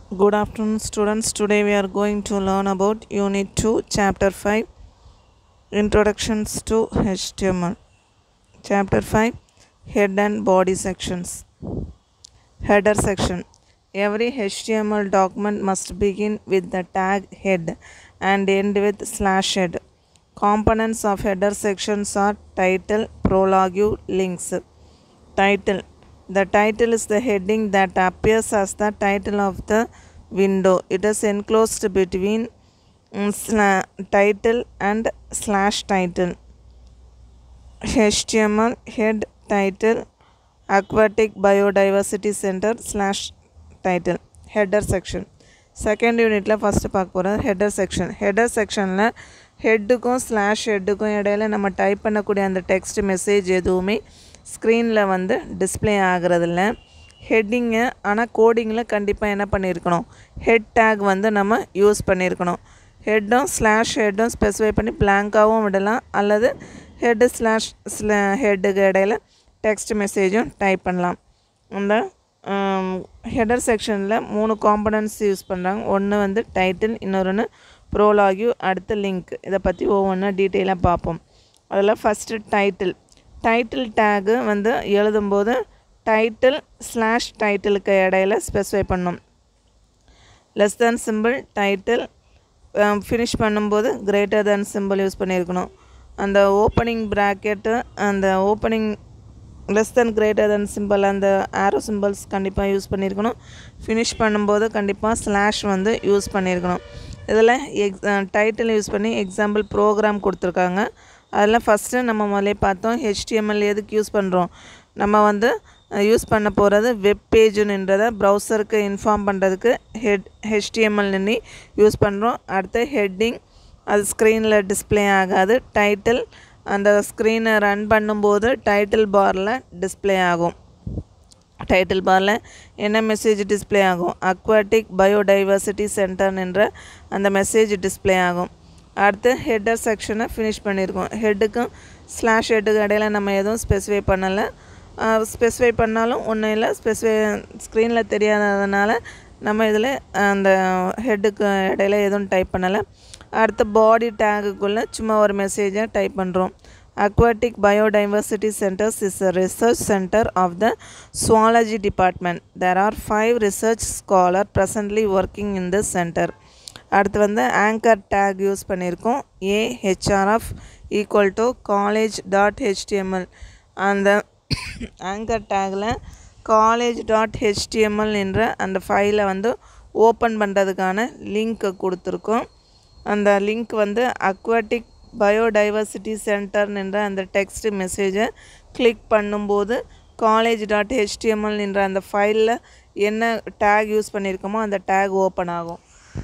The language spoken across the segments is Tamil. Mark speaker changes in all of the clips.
Speaker 1: Good afternoon, students. Today we are going to learn about Unit 2, Chapter 5 Introductions to HTML. Chapter 5 Head and Body Sections. Header section. Every HTML document must begin with the tag head and end with slash head. Components of header sections are title, prologue, links. Title The title is the heading that appears as the title of the window. It is enclosed between mm, sla- title and slash title. HTML head title Aquatic Biodiversity Center slash title header section. Second யூனிட்டில் ஃபஸ்ட்டு பார்க்க போகிறது ஹெட்டர் செக்ஷன் ஹெட்டர் செக்ஷனில் ஹெட்டுக்கும் ஸ்லாஷ் ஹெட்டுக்கும் இடையில நம்ம டைப் பண்ணக்கூடிய அந்த டெக்ஸ்ட் மெசேஜ் எதுவுமே ஸ்க்ரீனில் வந்து டிஸ்ப்ளே ஆகிறதில்ல ஹெட்டிங்கு ஆனால் கோடிங்கில் கண்டிப்பாக என்ன பண்ணியிருக்கணும் ஹெட் டேக் வந்து நம்ம யூஸ் பண்ணியிருக்கணும் ஹெட்டும் ஸ்லாஷ் ஹெட்டும் ஸ்பெசிஃபை பண்ணி பிளாங்காகவும் விடலாம் அல்லது ஹெட்டு ஸ்லாஷ் ஸ்லா ஹெட்டுக்கு இடையில டெக்ஸ்ட் மெசேஜும் டைப் பண்ணலாம் அந்த ஹெடர் செக்ஷனில் மூணு காம்பனன்ட்ஸ் யூஸ் பண்ணுறாங்க ஒன்று வந்து டைட்டில் இன்னொன்று ப்ரோலாகியூ அடுத்து லிங்க் இதை பற்றி ஒவ்வொன்றா டீட்டெயிலாக பார்ப்போம் அதில் ஃபஸ்ட்டு டைட்டில் டைட்டில் டேகு வந்து எழுதும்போது டைட்டில் ஸ்லாஷ் டைட்டிலுக்கு இடையில ஸ்பெசிஃபை பண்ணும் less than symbol title finish பண்ணும்போது கிரேட்டர் தேன் சிம்பிள் யூஸ் பண்ணியிருக்கணும் அந்த ஓப்பனிங் ப்ராக்கெட்டு அந்த opening less than greater than symbol அந்த ஆரோ சிம்பிள்ஸ் கண்டிப்பாக யூஸ் பண்ணியிருக்கணும் ஃபினிஷ் பண்ணும்போது கண்டிப்பாக ஸ்லாஷ் வந்து யூஸ் பண்ணியிருக்கணும் இதில் எக்ஸ் டைட்டில் யூஸ் பண்ணி எக்ஸாம்பிள் ப்ரோக்ராம் கொடுத்துருக்காங்க அதில் ஃபஸ்ட்டு நம்ம முதலே பார்த்தோம் ஹெச்டிஎம்எல் எதுக்கு யூஸ் பண்ணுறோம் நம்ம வந்து யூஸ் பண்ண போகிறது வெப் பேஜுன்றதை ப்ரௌசருக்கு இன்ஃபார்ம் பண்ணுறதுக்கு ஹெட் ஹெச்டிஎம்எல் நின்று யூஸ் பண்ணுறோம் அடுத்து ஹெட்டிங் அது ஸ்க்ரீனில் டிஸ்ப்ளே ஆகாது டைட்டில் அந்த ஸ்க்ரீனை ரன் பண்ணும்போது டைட்டில் பாரில் டிஸ்ப்ளே ஆகும் டைட்டில் பாரில் என்ன மெசேஜ் டிஸ்ப்ளே ஆகும் அக்வாட்டிக் பயோடைவர்சிட்டி சென்டர் என்ற அந்த மெசேஜ் டிஸ்ப்ளே ஆகும் அடுத்து ஹெட்டர் செக்ஷனை ஃபினிஷ் பண்ணியிருக்கோம் ஹெட்டுக்கும் ஸ்லாஷ் ஹெட்டுக்கு இடையில நம்ம எதுவும் ஸ்பெசிஃபை பண்ணலை ஸ்பெசிஃபை பண்ணாலும் ஒன்றும் இல்லை ஸ்பெசிஃபை ஸ்க்ரீனில் தெரியாததுனால நம்ம இதில் அந்த ஹெட்டுக்கு இடையில எதுவும் டைப் பண்ணலை அடுத்து பாடி டேகுக்குள்ளே சும்மா ஒரு மெசேஜை டைப் பண்ணுறோம் aquatic biodiversity centres is a research centre of the zoology department there are five research scholar presently working in the centre அடுத்து வந்து ஆங்கர் டேக் யூஸ் பண்ணியிருக்கோம் AHRF equal to college dot HTML அந்த ஆங்கர் டேக்கில் காலேஜ் டாட் ஹெச்டிஎம்எல் என்ற அந்த ஃபைலை வந்து ஓப்பன் பண்ணுறதுக்கான லிங்க்கை கொடுத்துருக்கோம் அந்த லிங்க் வந்து அக்வாட்டிக் பயோடைவர்சிட்டி சென்டர் என்ற அந்த டெக்ஸ்ட் மெசேஜை கிளிக் பண்ணும்போது காலேஜ் டாட் ஹெச்டிஎம்எல் என்ற அந்த ஃபைலில் என்ன டேக் யூஸ் பண்ணியிருக்கோமோ அந்த டேக் ஓப்பன் ஆகும்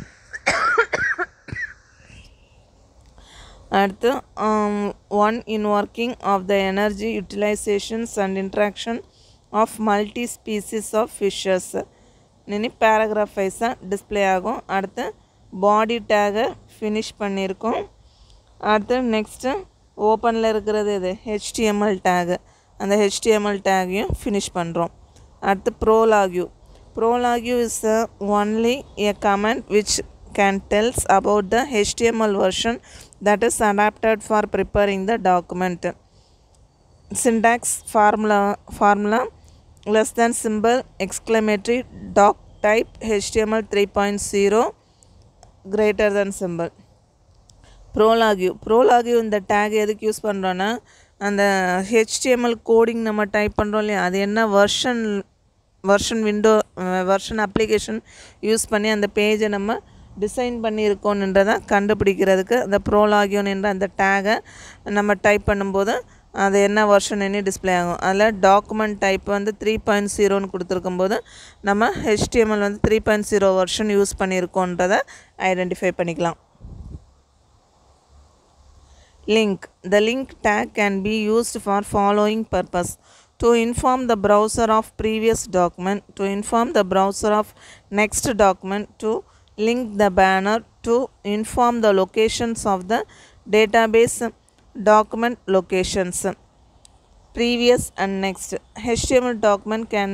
Speaker 1: அடுத்து one in working of the energy utilisations and interaction of multi species of fishes நினி பேராகிராஃப் வைஸாக டிஸ்பிளே ஆகும் அடுத்து பாடி டேகை ஃபினிஷ் பண்ணியிருக்கோம் அடுத்து நெக்ஸ்ட்டு ஓப்பனில் இருக்கிறது இது ஹெச்டிஎம்எல் டேகு அந்த ஹெச்டிஎம்எல் டேகையும் ஃபினிஷ் பண்ணுறோம் அடுத்து prologue prologue is a only a comment which can tells about the HTML version that is adapted for preparing the document syntax formula formula less than symbol exclamatory doc type html 3.0 greater than symbol prologue prologue இந்த டேக் எதுக்கு யூஸ் பண்ணுறோன்னா அந்த ஹெச்டிஎம்எல் கோடிங் நம்ம டைப் பண்ணுறோம் இல்லையா அது என்ன version version window version application use பண்ணி அந்த பேஜை நம்ம டிசைன் பண்ணியிருக்கோன்றதை கண்டுபிடிக்கிறதுக்கு அந்த ப்ரோலாகியோன் என்ற அந்த டேகை நம்ம டைப் பண்ணும்போது அது என்ன வெர்ஷன் என்ன டிஸ்பிளே ஆகும் அதில் டாக்குமெண்ட் டைப் வந்து த்ரீ பாயிண்ட் ஜீரோன்னு கொடுத்துருக்கும் போது நம்ம ஹெச்டிஎம்எல் வந்து three point zero version use பண்ணியிருக்கோன்றதை ஐடென்டிஃபை பண்ணிக்கலாம் link the link tag can be used for following purpose to inform the browser of previous document to inform the browser of next document to link the banner to inform the locations of the database document locations previous and next html document can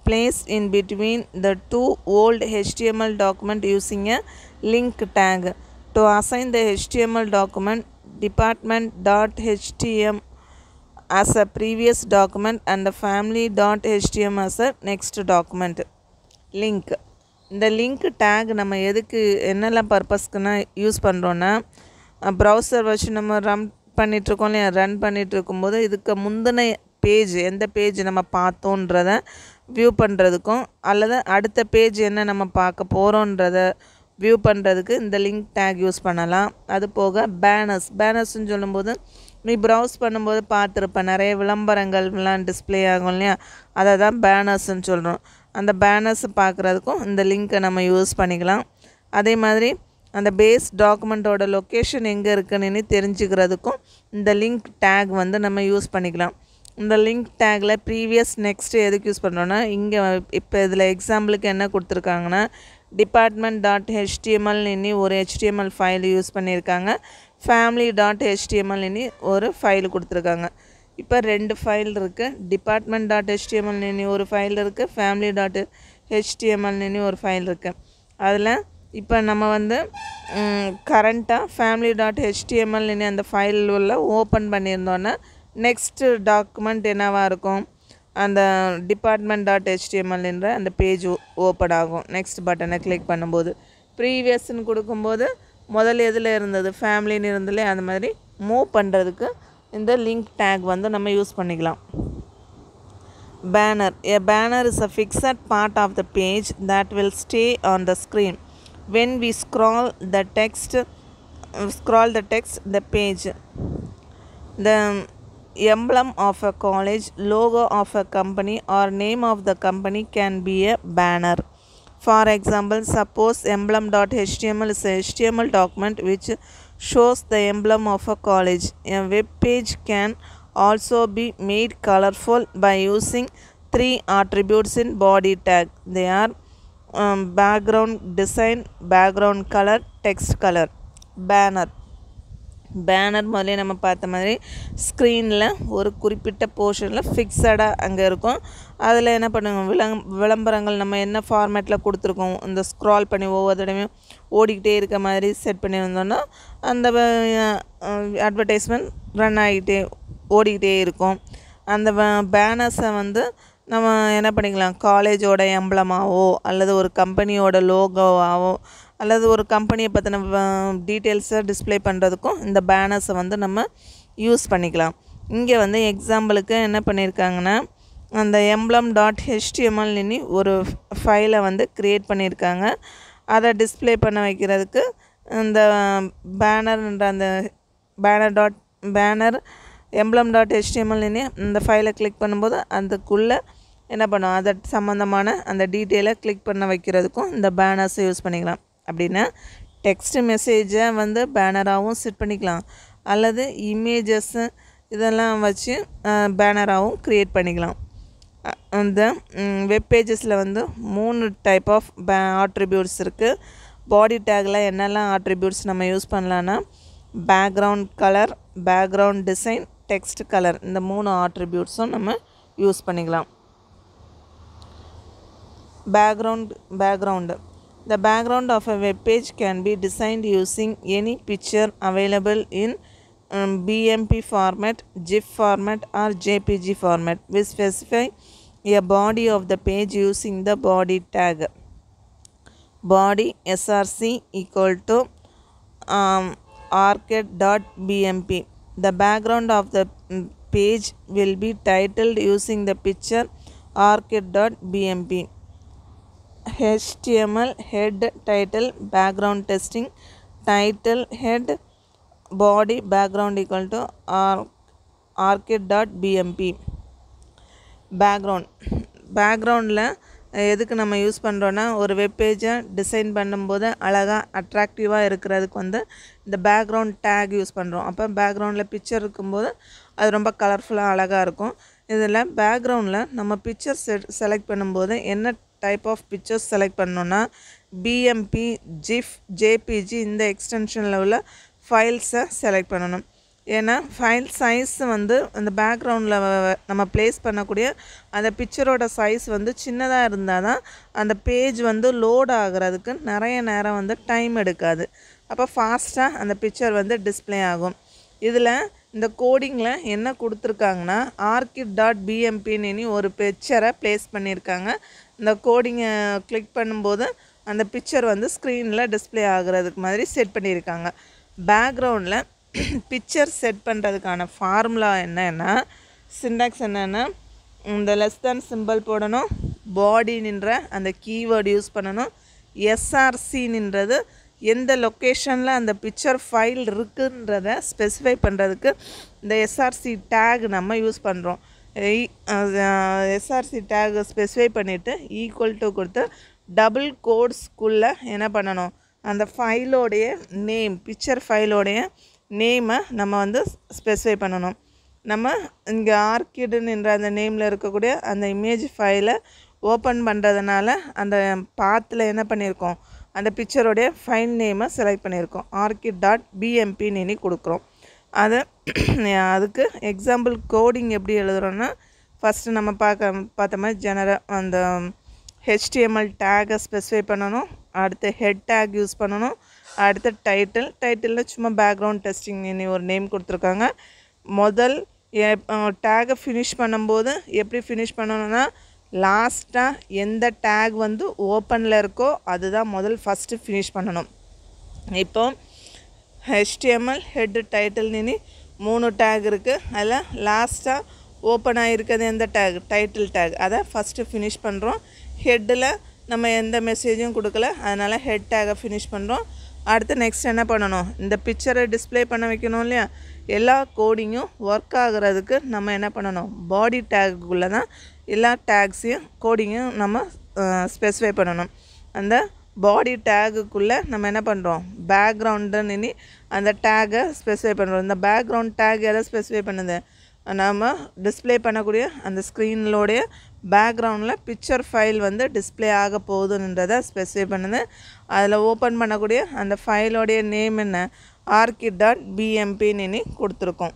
Speaker 1: placed in between the two old HTML document using a link tag. To assign the HTML document, department.htm as a previous document and the family.htm as a next document. Link. இந்த லிங்க் டேக் நம்ம எதுக்கு என்னெல்லாம் பர்பஸ்க்குன்னா யூஸ் பண்ணுறோன்னா ப்ரௌசர் வச்சு நம்ம ரன் பண்ணிகிட்ருக்கோம் இல்லையா ரன் பண்ணிகிட்டு இருக்கும்போது இதுக்கு முந்தின பேஜ் எந்த பேஜ் நம்ம பார்த்தோன்றத வியூ பண்ணுறதுக்கும் அல்லது அடுத்த பேஜ் என்ன நம்ம பார்க்க போகிறோன்றத வியூ பண்ணுறதுக்கு இந்த லிங்க் டேக் யூஸ் பண்ணலாம் அது போக பேனர்ஸ் பேனர்ஸ்னு சொல்லும்போது நீ ப்ரௌஸ் பண்ணும்போது பார்த்துருப்ப நிறைய விளம்பரங்கள்லாம் டிஸ்ப்ளே ஆகும் இல்லையா அதை தான் பேனர்ஸ்ன்னு சொல்கிறோம் அந்த பேனர்ஸ் பார்க்குறதுக்கும் இந்த லிங்க்கை நம்ம யூஸ் பண்ணிக்கலாம் அதே மாதிரி அந்த பேஸ் டாக்குமெண்ட்டோட லொக்கேஷன் எங்கே இருக்குன்னு தெரிஞ்சுக்கிறதுக்கும் இந்த லிங்க் டேக் வந்து நம்ம யூஸ் பண்ணிக்கலாம் இந்த லிங்க் டேக்கில் ப்ரீவியஸ் நெக்ஸ்ட்டு எதுக்கு யூஸ் பண்ணுறோன்னா இங்கே இப்போ இதில் எக்ஸாம்பிளுக்கு என்ன கொடுத்துருக்காங்கன்னா டிபார்ட்மெண்ட் டாட் ஹெச்டிஎம்எல் இன்னி ஒரு ஹெச்டிஎம்எல் ஃபைல் யூஸ் பண்ணியிருக்காங்க ஃபேமிலி டாட் ஹெச்டிஎம்எல் இன்னி ஒரு ஃபைல் கொடுத்துருக்காங்க இப்போ ரெண்டு ஃபைல் இருக்குது டிபார்ட்மெண்ட் டாட் ஹெச்டிஎம்எல் இன்னி ஒரு ஃபைல் இருக்குது ஃபேமிலி டாட் ஹெச்டிஎம்எல் இன்னி ஒரு ஃபைல் இருக்குது அதில் இப்போ நம்ம வந்து கரண்ட்டாக ஃபேமிலி டாட் ஹெச்டிஎம்எல் இன்னி அந்த ஃபைல் உள்ள ஓப்பன் பண்ணியிருந்தோன்னா நெக்ஸ்ட்டு டாக்குமெண்ட் என்னவாக இருக்கும் அந்த டிபார்ட்மெண்ட் டாட் ஹெச்டிஎம்எல்ன்ற அந்த பேஜ் ஓப்பன் ஆகும் நெக்ஸ்ட் பட்டனை கிளிக் பண்ணும்போது ப்ரீவியஸ்ன்னு கொடுக்கும்போது முதல்ல எதில் இருந்தது ஃபேமிலின்னு இருந்ததுலே அந்த மாதிரி மூவ் பண்ணுறதுக்கு இந்த லிங்க் டேக் வந்து நம்ம யூஸ் பண்ணிக்கலாம் banner a banner is a fixed part of the page that will stay on the screen when we scroll the text scroll the text the page the emblem of a college logo of a company or name of the company can be a banner for example suppose emblem.html is a html document which shows the emblem of a college a web page can also be made colorful by using three attributes in body tag they are um, background design background color text color banner banner முதலே நம்ம பார்த்த மாதிரி ஸ்க்ரீனில் ஒரு குறிப்பிட்ட போர்ஷனில் ஃபிக்ஸடாக அங்கே இருக்கும் அதில் என்ன பண்ணுவோம் விளம் விளம்பரங்கள் நம்ம என்ன ஃபார்மேட்டில் கொடுத்துருக்கோம் இந்த ஸ்க்ரால் பண்ணி ஒவ்வொரு தடவையும் ஓடிக்கிட்டே இருக்க மாதிரி செட் பண்ணியிருந்தோன்னா அந்த அட்வர்டைஸ்மெண்ட் ரன் ஆகிட்டே ஓடிக்கிட்டே இருக்கும் அந்த பேனர்ஸை வந்து நம்ம என்ன பண்ணிக்கலாம் காலேஜோட எம்ப்ளமாவோ அல்லது ஒரு கம்பெனியோட லோகோவாவோ அல்லது ஒரு கம்பெனியை பற்றின டீட்டெயில்ஸை டிஸ்ப்ளே பண்ணுறதுக்கும் இந்த பேனர்ஸை வந்து நம்ம யூஸ் பண்ணிக்கலாம் இங்கே வந்து எக்ஸாம்பிளுக்கு என்ன பண்ணியிருக்காங்கன்னா அந்த எம்ப்ளம் டாட் ஹெச்டிஎம்எல்னு ஒரு ஃபைலை வந்து க்ரியேட் பண்ணியிருக்காங்க அதை டிஸ்ப்ளே பண்ண வைக்கிறதுக்கு இந்த பேனர்ன்ற அந்த banner dot banner emblem dot ஹெச்டிஎம்எல்னு இந்த ஃபைலை கிளிக் பண்ணும்போது அதுக்குள்ளே என்ன பண்ணும் அதை சம்மந்தமான அந்த டீட்டெயிலை கிளிக் பண்ண வைக்கிறதுக்கும் இந்த பேனர்ஸை யூஸ் பண்ணிக்கலாம் அப்படின்னா டெக்ஸ்ட் மெசேஜை வந்து பேனராகவும் செட் பண்ணிக்கலாம் அல்லது இமேஜஸ்ஸு இதெல்லாம் வச்சு பேனராகவும் க்ரியேட் பண்ணிக்கலாம் அந்த வெப் பேஜஸில் வந்து மூணு டைப் ஆஃப் பே ஆட்ரிபியூட்ஸ் இருக்குது பாடி டேக்கில் என்னெல்லாம் ஆட்ரிபியூட்ஸ் நம்ம யூஸ் பண்ணலான்னா background colour background design text colour இந்த மூணு ஆட்ரிபியூட்ஸும் நம்ம யூஸ் பண்ணிக்கலாம் background background The background of a web page can be designed using any picture available in um, BMP format, GIF format, or JPG format. We specify a body of the page using the body tag. Body src equal to um, arcade.bmp. The background of the mm, page will be titled using the picture arcade.bmp. HTML head title background testing title head body background equal to arcade.bmp background பேக்ரவுண்டில் எதுக்கு நம்ம யூஸ் பண்ணுறோன்னா ஒரு வெப்பேஜை டிசைன் பண்ணும்போது அழகாக அட்ராக்டிவாக இருக்கிறதுக்கு வந்து இந்த பேக்ரவுண்ட் டேக் யூஸ் பண்ணுறோம் அப்போ பேக்ரவுண்டில் பிக்சர் இருக்கும்போது அது ரொம்ப கலர்ஃபுல்லாக அழகாக இருக்கும் இதில் பேக்ரவுண்டில் நம்ம பிக்சர் செ செலக்ட் பண்ணும்போது என்ன டைப் ஆஃப் பிக்சர்ஸ் செலக்ட் பண்ணோன்னா பிஎம்பி ஜிஃப் ஜேபிஜி இந்த எக்ஸ்டென்ஷனில் உள்ள ஃபைல்ஸை செலக்ட் பண்ணணும் ஏன்னா ஃபைல் சைஸ் வந்து அந்த பேக்ரவுண்டில் நம்ம ப்ளேஸ் பண்ணக்கூடிய அந்த பிக்சரோட சைஸ் வந்து சின்னதாக இருந்தால் தான் அந்த பேஜ் வந்து லோட் ஆகுறதுக்கு நிறைய நேரம் வந்து டைம் எடுக்காது அப்போ ஃபாஸ்ட்டாக அந்த பிக்சர் வந்து டிஸ்ப்ளே ஆகும் இதில் இந்த கோடிங்கில் என்ன கொடுத்துருக்காங்கன்னா ஆர்கிட் டாட் பிஎம்பின்னு ஒரு பிக்சரை ப்ளேஸ் பண்ணியிருக்காங்க இந்த கோடிங்கை கிளிக் பண்ணும்போது அந்த பிக்சர் வந்து ஸ்க்ரீனில் டிஸ்ப்ளே ஆகுறதுக்கு மாதிரி செட் பண்ணியிருக்காங்க பேக்ரவுண்டில் பிக்சர் செட் பண்ணுறதுக்கான ஃபார்முலா என்னன்னா சிண்டாக்ஸ் என்னென்னா இந்த லெஸ் தேன் சிம்பிள் போடணும் பாடி நின்ற அந்த கீவேர்டு யூஸ் பண்ணணும் எஸ்ஆர்சின்றது எந்த லொக்கேஷனில் அந்த பிக்சர் ஃபைல் இருக்குன்றத ஸ்பெசிஃபை பண்ணுறதுக்கு இந்த எஸ்ஆர்சி டேக் நம்ம யூஸ் பண்ணுறோம் எஸ்ஆர்சி டேக் ஸ்பெசிஃபை பண்ணிவிட்டு ஈக்குவல் டு கொடுத்து டபுள் கோட்ஸ்குள்ளே என்ன பண்ணணும் அந்த ஃபைலோடைய நேம் பிக்சர் ஃபைலோடைய நேமை நம்ம வந்து ஸ்பெசிஃபை பண்ணணும் நம்ம இங்கே ஆர்கிடுன்ற அந்த நேமில் இருக்கக்கூடிய அந்த இமேஜ் ஃபைலை ஓப்பன் பண்ணுறதுனால அந்த பாத்தில் என்ன பண்ணியிருக்கோம் அந்த பிக்சரோடைய ஃபைல் நேமை செலக்ட் பண்ணியிருக்கோம் ஆர்கிட் டாட் பிஎம்பின்னு கொடுக்குறோம் அதை அதுக்கு எக்ஸாம்பிள் கோடிங் எப்படி எழுதுகிறோன்னா ஃபஸ்ட்டு நம்ம பார்க்க பார்த்த மாதிரி ஜெனர அந்த ஹெச்டிஎம்எல் டேகை ஸ்பெசிஃபை பண்ணணும் அடுத்து ஹெட் டேக் யூஸ் பண்ணணும் அடுத்து டைட்டில் டைட்டிலில் சும்மா பேக்ரவுண்ட் டெஸ்டிங் ஒரு நேம் கொடுத்துருக்காங்க முதல் டேகை ஃபினிஷ் பண்ணும்போது எப்படி ஃபினிஷ் பண்ணணும்னா லாஸ்ட்டாக எந்த டேக் வந்து ஓப்பனில் இருக்கோ அதுதான் முதல் ஃபஸ்ட்டு ஃபினிஷ் பண்ணணும் இப்போ ஹெச்டிஎம்எல் ஹெட் டைட்டில்னு மூணு டேக் இருக்குது அதில் லாஸ்ட்டாக ஓப்பன் ஆகிருக்கிறது எந்த டேக் டைட்டில் டேக் அதை ஃபஸ்ட்டு ஃபினிஷ் பண்ணுறோம் ஹெட்டில் நம்ம எந்த மெசேஜும் கொடுக்கல அதனால் ஹெட் டேகை ஃபினிஷ் பண்ணுறோம் அடுத்து நெக்ஸ்ட் என்ன பண்ணணும் இந்த பிக்சரை டிஸ்ப்ளே பண்ண வைக்கணும் இல்லையா எல்லா கோடிங்கும் ஒர்க் ஆகுறதுக்கு நம்ம என்ன பண்ணணும் பாடி டேக்குள்ளே தான் எல்லா டேக்ஸையும் கோடிங்கும் நம்ம ஸ்பெசிஃபை பண்ணணும் அந்த பாடி டேகுக்குள்ளே நம்ம என்ன பண்ணுறோம் பேக்ரவுண்டுன்னு அந்த டேகை ஸ்பெசிஃபை பண்ணுறோம் இந்த பேக்ரவுண்ட் டேக் எதை ஸ்பெசிஃபை பண்ணுது நம்ம டிஸ்ப்ளே பண்ணக்கூடிய அந்த ஸ்க்ரீனோடைய பேக்ரவுண்டில் பிக்சர் ஃபைல் வந்து டிஸ்ப்ளே ஆக போகுதுன்றதை ஸ்பெசிஃபை பண்ணுது அதில் ஓப்பன் பண்ணக்கூடிய அந்த ஃபைலோடைய நேம் என்ன ஆர்கிட் டாட் பிஎம்பின்னு கொடுத்துருக்கோம்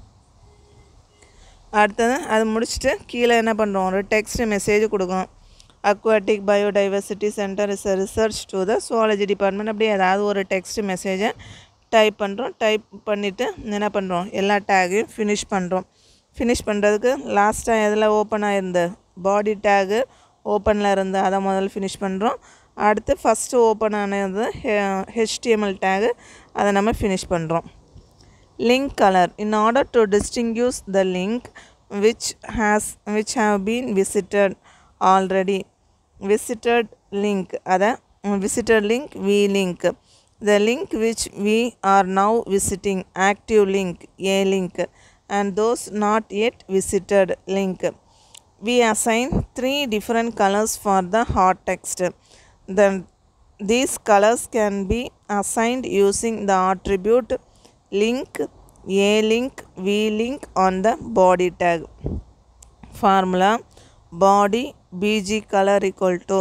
Speaker 1: அடுத்தது அது முடிச்சுட்டு கீழே என்ன பண்ணுறோம் ஒரு டெக்ஸ்ட் மெசேஜ் கொடுக்கும் aquatic biodiversity centre is research to the zoology department அப்படி ஏதாவது ஒரு டெக்ஸ்ட் மெசேஜை டைப் பண்ணுறோம் டைப் பண்ணிவிட்டு என்ன பண்ணுறோம் எல்லா டேகையும் ஃபினிஷ் பண்ணுறோம் ஃபினிஷ் பண்ணுறதுக்கு லாஸ்ட்டாக எதில் ஓப்பன் ஆகிருந்த பாடி டேகு ஓப்பனில் இருந்து அதை முதல்ல ஃபினிஷ் பண்ணுறோம் அடுத்து ஃபஸ்ட்டு ஓப்பன் ஆனது ஹெச்டிஎம்எல் டேகு அதை நம்ம ஃபினிஷ் பண்ணுறோம் link color in order to distinguish the link which has which have been visited already visited link ada visited link v link the link which we are now visiting active link a link and those not yet visited link we assign three different colors for the hot text then these colors can be assigned using the attribute link a link v link on the body tag formula body bg color equal to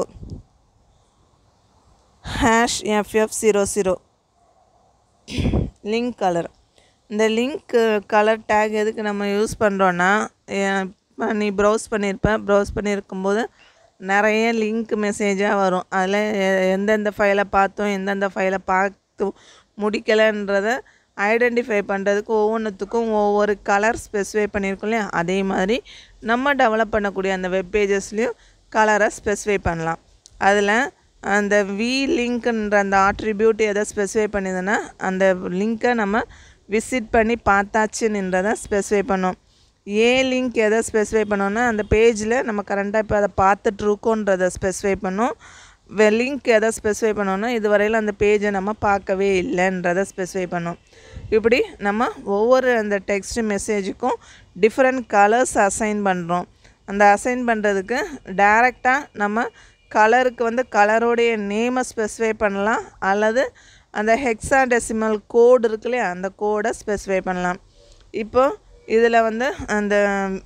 Speaker 1: hash ff00 link colour இந்த லிங்க் கலர் டேக் எதுக்கு நம்ம யூஸ் பண்ணுறோன்னா இப்போ நீ ப்ரௌஸ் பண்ணியிருப்ப ப்ரௌஸ் பண்ணியிருக்கும்போது நிறைய லிங்க் மெசேஜாக வரும் அதில் எந்தெந்த ஃபைலை பார்த்தோம் எந்தெந்த ஃபைலை பார்த்து முடிக்கலைன்றதை ஐடென்டிஃபை பண்ணுறதுக்கு ஒவ்வொன்றுத்துக்கும் ஒவ்வொரு கலர் ஸ்பெசிஃபை பண்ணியிருக்கோம் இல்லையா அதே மாதிரி நம்ம டெவலப் பண்ணக்கூடிய அந்த வெப் பேஜஸ்லேயும் கலரை ஸ்பெசிஃபை பண்ணலாம் அதில் அந்த வி லிங்க்ன்ற அந்த ஆட்ரிபியூட் எதை ஸ்பெசிஃபை பண்ணுதுன்னா அந்த லிங்க்கை நம்ம விசிட் பண்ணி பார்த்தாச்சுன்றதை ஸ்பெசிஃபை பண்ணோம் ஏ லிங்க் எதை ஸ்பெசிஃபை பண்ணோன்னா அந்த பேஜில் நம்ம கரண்ட்டாக இப்போ அதை பார்த்துட்ருக்கோன்றதை ஸ்பெசிஃபை பண்ணோம் லிங்க் எதை ஸ்பெசிஃபை பண்ணோன்னா இதுவரையில் அந்த பேஜை நம்ம பார்க்கவே இல்லைன்றதை ஸ்பெசிஃபை பண்ணோம் இப்படி நம்ம ஒவ்வொரு அந்த டெக்ஸ்ட் மெசேஜுக்கும் டிஃப்ரெண்ட் கலர்ஸ் அசைன் பண்ணுறோம் அந்த அசைன் பண்ணுறதுக்கு டைரெக்டாக நம்ம கலருக்கு வந்து கலரோடைய நேமை ஸ்பெசிஃபை பண்ணலாம் அல்லது அந்த ஹெக்ஸா டெசிமல் கோடு இருக்கு இல்லையா அந்த கோடை ஸ்பெசிஃபை பண்ணலாம் இப்போ இதில் வந்து அந்த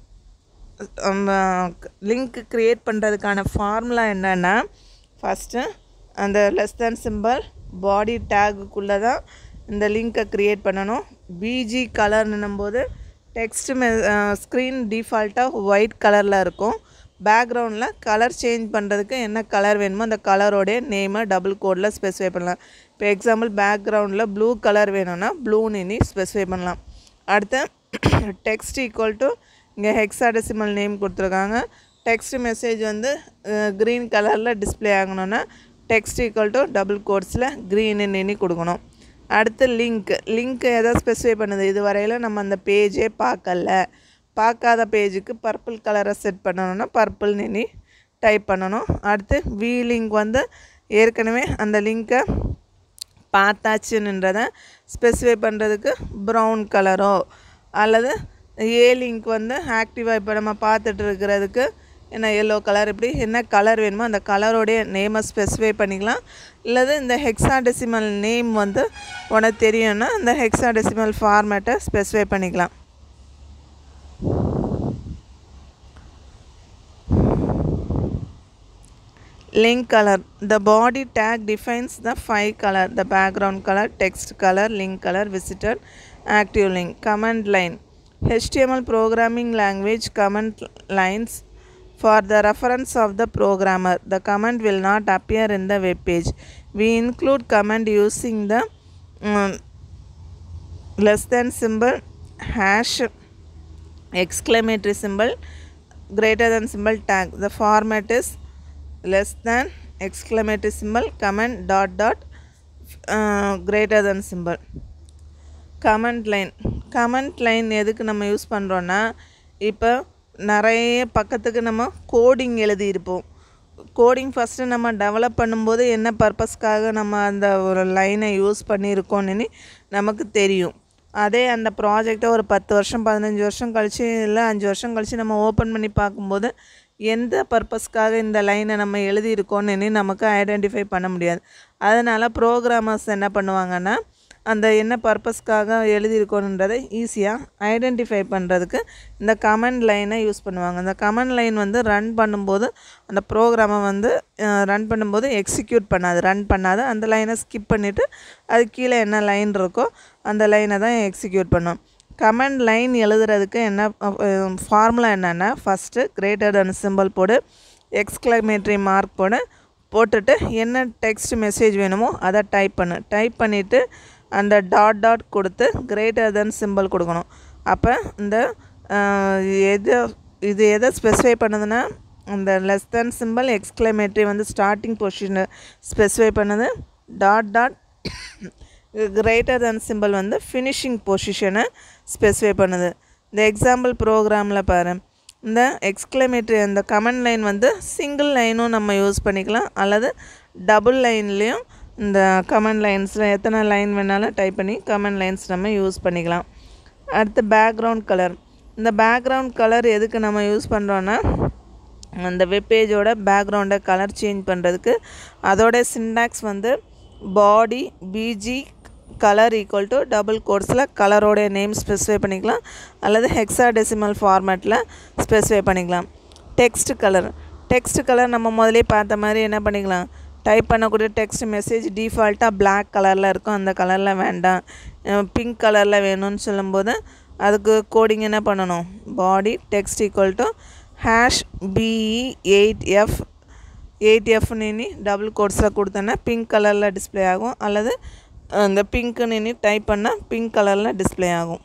Speaker 1: லிங்க் க்ரியேட் பண்ணுறதுக்கான ஃபார்முலா என்னென்னா ஃபஸ்ட்டு அந்த லெஸ் தேன் சிம்பிள் பாடி டேகுக்குள்ளே தான் இந்த லிங்க்கை க்ரியேட் பண்ணணும் பிஜி கலர்னும் போது டெக்ஸ்ட் மெ ஸ்க்ரீன் டிஃபால்ட்டாக ஒயிட் கலரில் இருக்கும் பேக்ரவுண்டில் கலர் சேஞ்ச் பண்ணுறதுக்கு என்ன கலர் வேணுமோ அந்த கலரோடைய நேமை டபுள் கோடில் ஸ்பெசிஃபை பண்ணலாம் இப்போ எக்ஸாம்பிள் பேக்ரவுண்டில் ப்ளூ கலர் வேணும்னா ப்ளூன்னு இனி ஸ்பெசிஃபை பண்ணலாம் அடுத்து டெக்ஸ்ட் ஈக்குவல் டு இங்கே ஹெக்ஸாடெசிமல் நேம் கொடுத்துருக்காங்க டெக்ஸ்ட் மெசேஜ் வந்து க்ரீன் கலரில் டிஸ்ப்ளே ஆகணும்னா டெக்ஸ்ட் ஈக்குவல் டு டபுள் கோட்ஸில் க்ரீன்னு எண்ணி கொடுக்கணும் அடுத்து லிங்க் லிங்க் எதை ஸ்பெசிஃபை பண்ணுது இது வரையில் நம்ம அந்த பேஜே பார்க்கல பார்க்காத பேஜுக்கு பர்பிள் கலரை செட் பண்ணணும்னா பர்பிள் நினி டைப் பண்ணணும் அடுத்து வி லிங்க் வந்து ஏற்கனவே அந்த லிங்க்கை பார்த்தாச்சுன்றதை ஸ்பெசிஃபை பண்ணுறதுக்கு ப்ரௌன் கலரோ அல்லது ஏ லிங்க் வந்து ஆக்டிவாக இப்போ நம்ம பார்த்துட்டு இருக்கிறதுக்கு என்ன எல்லோ கலர் இப்படி என்ன கலர் வேணுமோ அந்த கலரோடைய நேமை ஸ்பெசிஃபை பண்ணிக்கலாம் இல்லது இந்த ஹெக்ஸாடெசிமல் நேம் வந்து உனக்கு தெரியும்னா இந்த ஹெக்ஸாடெசிமல் ஃபார்மேட்டை ஸ்பெசிஃபை பண்ணிக்கலாம் link color the body tag defines the five color the background color text color link color visited active link command line html programming language command lines for the reference of the programmer the command will not appear in the web page we include command using the um, less than symbol hash exclamatory symbol greater than symbol tag the format is less than exclamatory symbol comment dot dot uh, greater than symbol comment line comment line எதுக்கு நம்ம யூஸ் பண்ணுறோன்னா இப்போ நிறைய பக்கத்துக்கு நம்ம கோடிங் எழுதியிருப்போம் கோடிங் ஃபஸ்ட்டு நம்ம டெவலப் பண்ணும்போது என்ன பர்பஸ்க்காக நம்ம அந்த ஒரு லைனை யூஸ் பண்ணியிருக்கோன்னு நமக்கு தெரியும் அதே அந்த ப்ராஜெக்டை ஒரு பத்து வருஷம் பதினஞ்சு வருஷம் கழித்து இல்லை அஞ்சு வருஷம் கழித்து நம்ம ஓப்பன் பண்ணி பார்க்கும்போது எந்த பர்பஸ்க்காக இந்த லைனை நம்ம எழுதியிருக்கோன்னு நமக்கு ஐடென்டிஃபை பண்ண முடியாது அதனால் ப்ரோக்ராமர்ஸ் என்ன பண்ணுவாங்கன்னா அந்த என்ன பர்பஸ்க்காக எழுதியிருக்கோன்றதை ஈஸியாக ஐடென்டிஃபை பண்ணுறதுக்கு இந்த கமெண்ட் லைனை யூஸ் பண்ணுவாங்க அந்த கமெண்ட் லைன் வந்து ரன் பண்ணும்போது அந்த ப்ரோக்ராமை வந்து ரன் பண்ணும்போது எக்ஸிக்யூட் பண்ணாது ரன் பண்ணாது அந்த லைனை ஸ்கிப் பண்ணிவிட்டு அது கீழே என்ன லைன் இருக்கோ அந்த லைனை தான் எக்ஸிக்யூட் பண்ணும் கமெண்ட் லைன் எழுதுறதுக்கு என்ன ஃபார்முலா என்னென்னா ஃபஸ்ட்டு கிரேட்டர் தன் சிம்பிள் போடு எக்ஸ்க்ளமேட்ரி மார்க் போடு போட்டுட்டு என்ன டெக்ஸ்ட் மெசேஜ் வேணுமோ அதை டைப் பண்ணு டைப் பண்ணிவிட்டு அந்த டாட் டாட் கொடுத்து கிரேட்டர் தென் சிம்பிள் கொடுக்கணும் அப்போ இந்த எது இது எதை ஸ்பெசிஃபை பண்ணுதுன்னா இந்த லெஸ் தென் சிம்பிள் எக்ஸ்க்ளமேட்ரி வந்து ஸ்டார்டிங் பொசிஷனை ஸ்பெசிஃபை பண்ணுது dot dot greater than symbol வந்து ஃபினிஷிங் பொசிஷனை ஸ்பெசிஃபை பண்ணுது இந்த எக்ஸாம்பிள் ப்ரோக்ராமில் பாரு இந்த எக்ஸ்க்ளமேட்ரி அந்த கமெண்ட் லைன் வந்து சிங்கிள் லைனும் நம்ம யூஸ் பண்ணிக்கலாம் அல்லது டபுள் லைன்லேயும் இந்த கமெண்ட் லைன்ஸில் எத்தனை லைன் வேணாலும் டைப் பண்ணி கமெண்ட் லைன்ஸ் நம்ம யூஸ் பண்ணிக்கலாம் அடுத்து பேக்ரவுண்ட் கலர் இந்த பேக்ரவுண்ட் கலர் எதுக்கு நம்ம யூஸ் பண்ணுறோன்னா அந்த வெப்பேஜோட பேக்ரவுண்டை கலர் சேஞ்ச் பண்ணுறதுக்கு அதோட சின்டாக்ஸ் வந்து body BG colour equal to double கோட்ஸில் கலரோடைய நேம் ஸ்பெசிஃபை பண்ணிக்கலாம் அல்லது ஹெக்ஸா டெசிமல் ஃபார்மேட்டில் ஸ்பெசிஃபை பண்ணிக்கலாம் டெக்ஸ்ட் கலர் டெக்ஸ்ட் கலர் நம்ம முதலே பார்த்த மாதிரி என்ன பண்ணிக்கலாம் டைப் பண்ணக்கூடிய டெக்ஸ்ட் மெசேஜ் டிஃபால்ட்டாக பிளாக் கலரில் இருக்கும் அந்த கலரில் வேண்டாம் பிங்க் கலரில் வேணும்னு சொல்லும்போது அதுக்கு கோடிங் என்ன பண்ணணும் body text equal to hash BE eight F eight எஃப்னு டபுள் கோட்ஸில் கொடுத்தோன்னா பிங்க் கலரில் டிஸ்பிளே ஆகும் அல்லது அந்த பிங்க்குன்னு டைப் பண்ணால் பிங்க் கலரில் டிஸ்பிளே ஆகும்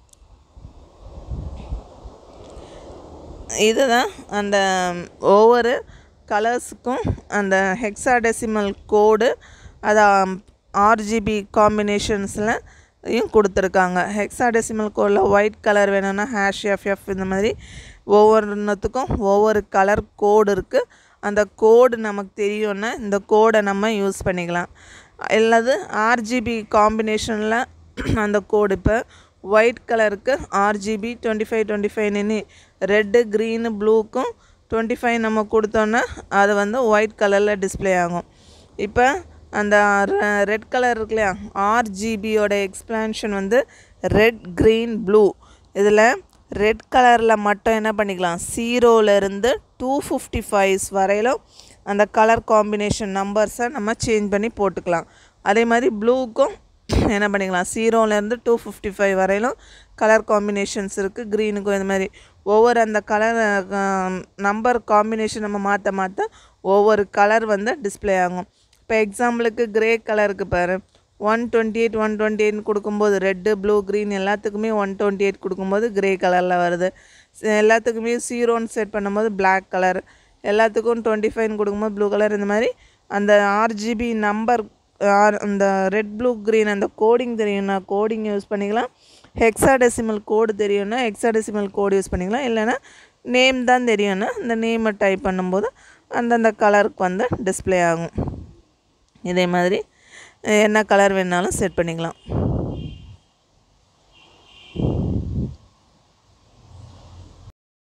Speaker 1: இதுதான் அந்த ஒவ்வொரு கலர்ஸுக்கும் அந்த ஹெக்ஸாடெசிமல் கோடு அதை ஆர்ஜிபி காம்பினேஷன்ஸில் யும் கொடுத்துருக்காங்க ஹெக்ஸாடெசிமல் கோடில் ஒயிட் கலர் வேணும்னா ஹேஷ் எஃப்எஃப் இந்த மாதிரி ஒவ்வொன்றுத்துக்கும் ஒவ்வொரு கலர் கோடு இருக்குது அந்த கோடு நமக்கு தெரியும்னா இந்த கோடை நம்ம யூஸ் பண்ணிக்கலாம் அல்லது ஆர்ஜிபி காம்பினேஷனில் அந்த கோடு இப்போ ஒயிட் கலருக்கு ஆர்ஜிபி டுவெண்ட்டி ஃபைவ் டுவெண்ட்டி ஃபைவ்னு ரெட்டு க்ரீனு ப்ளூக்கும் டுவெண்ட்டி ஃபைவ் நம்ம கொடுத்தோன்னா அது வந்து ஒயிட் கலரில் டிஸ்பிளே ஆகும் இப்போ அந்த ரெட் கலர் இருக்கு இல்லையா ஆர்ஜிபியோட எக்ஸ்பிளான்ஷன் வந்து ரெட் க்ரீன் ப்ளூ இதில் ரெட் கலரில் மட்டும் என்ன பண்ணிக்கலாம் ஜீரோலேருந்து டூ ஃபிஃப்டி ஃபைவ்ஸ் வரையிலும் அந்த கலர் காம்பினேஷன் நம்பர்ஸை நம்ம சேஞ்ச் பண்ணி போட்டுக்கலாம் அதே மாதிரி ப்ளூக்கும் என்ன பண்ணிக்கலாம் ஜீரோலேருந்து டூ ஃபிஃப்டி ஃபைவ் வரையிலும் கலர் காம்பினேஷன்ஸ் இருக்குது க்ரீனுக்கும் இந்த மாதிரி ஒவ்வொரு அந்த கலர் நம்பர் காம்பினேஷன் நம்ம மாற்ற மாற்ற ஒவ்வொரு கலர் வந்து டிஸ்ப்ளே ஆகும் இப்போ எக்ஸாம்பிளுக்கு கிரே கலருக்கு பாரு one twenty eight one twenty eight கொடுக்கும்போது ரெட்டு ப்ளூ க்ரீன் எல்லாத்துக்குமே ஒன் டுவெண்ட்டி எயிட் கொடுக்கும்போது கிரே கலரில் வருது ச- எல்லாத்துக்குமே ஜீரோன்னு செட் பண்ணும்போது Black கலர் எல்லாத்துக்கும் டுவெண்ட்டி ஃபைவ்னு கொடுக்கும்போது ப்ளூ கலர் இந்த மாதிரி அந்த ஆர்ஜிபி நம்பர் ஆர் அந்த ரெட் ப்ளூ க்ரீன் அந்த கோடிங் தெரியும்னா கோடிங் யூஸ் பண்ணிக்கலாம் ஹெக்ஸாடெசிமல் கோடு தெரியும்னா ஹெக்ஸாடெசிமல் கோடு யூஸ் பண்ணிக்கலாம் இல்லைன்னா நேம் தான் தெரியும்னா அந்த நேமை டைப் பண்ணும்போது அந்தந்த கலருக்கு வந்து டிஸ்ப்ளே ஆகும் இதே மாதிரி அஹ் என்ன கலர் வேணாலும் செட் பண்ணிக்கலாம்